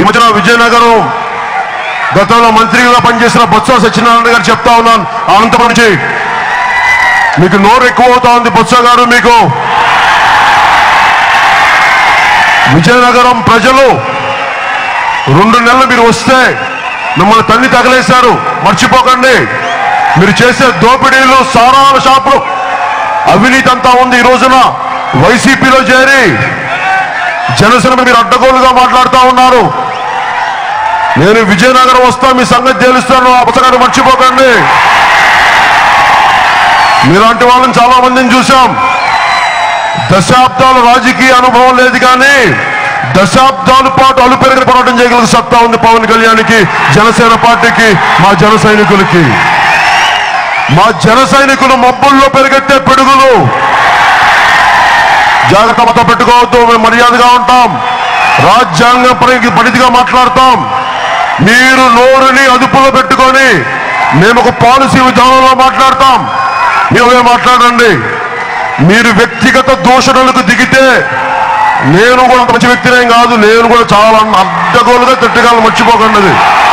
ఈ మధ్యన విజయనగరం గతంలో మంత్రిగా పనిచేసిన బొత్స సత్యనారాయణ గారు చెప్తా ఉన్నాను అనంతపురం నుంచి మీకు నోరు ఎక్కువ అవుతా ఉంది బొత్స గారు మీకు విజయనగరం ప్రజలు రెండు నెలలు మీరు వస్తే మిమ్మల్ని తల్లి తగలేశారు మర్చిపోకండి మీరు చేసే దోపిడీలు సారాల షాపులు అవినీతి అంతా ఉంది ఈ రోజున వైసీపీలో చేరి జనసేన మీరు అడ్డగోలుగా మాట్లాడుతూ ఉన్నారు నేను విజయనగరం వస్తా మీ సంగతి తేలుస్తాను ఆ పుస్తకాన్ని మర్చిపోకండి మీలాంటి వాళ్ళని చాలా మందిని చూశాం దశాబ్దాల రాజకీయ అనుభవం లేదు కానీ దశాబ్దాల పాటు అలుపెరగని పోరాటం చేయగలిగే సత్తా ఉంది పవన్ కళ్యాణ్కి జనసేన పార్టీకి మా జన సైనికులకి మా జన సైనికులు మబ్బుల్లో పెరిగెత్తే పిడుగులు జాగ్రత్తతో పెట్టుకోవద్దు మేము మర్యాదగా ఉంటాం రాజ్యాంగం పరి- పరిధిగా మాట్లాడతాం మీరు నోరుని అదుపులో పెట్టుకొని మేము ఒక పాలసీ విధానంలో మాట్లాడతాం మీరే మాట్లాడండి మీరు వ్యక్తిగత దూషణలకు దిగితే నేను కూడా అంత మంచి వ్యక్తినేం కాదు నేను కూడా చాలా అడ్డగోలుగా తిట్టగలను మర్చిపోకండి అది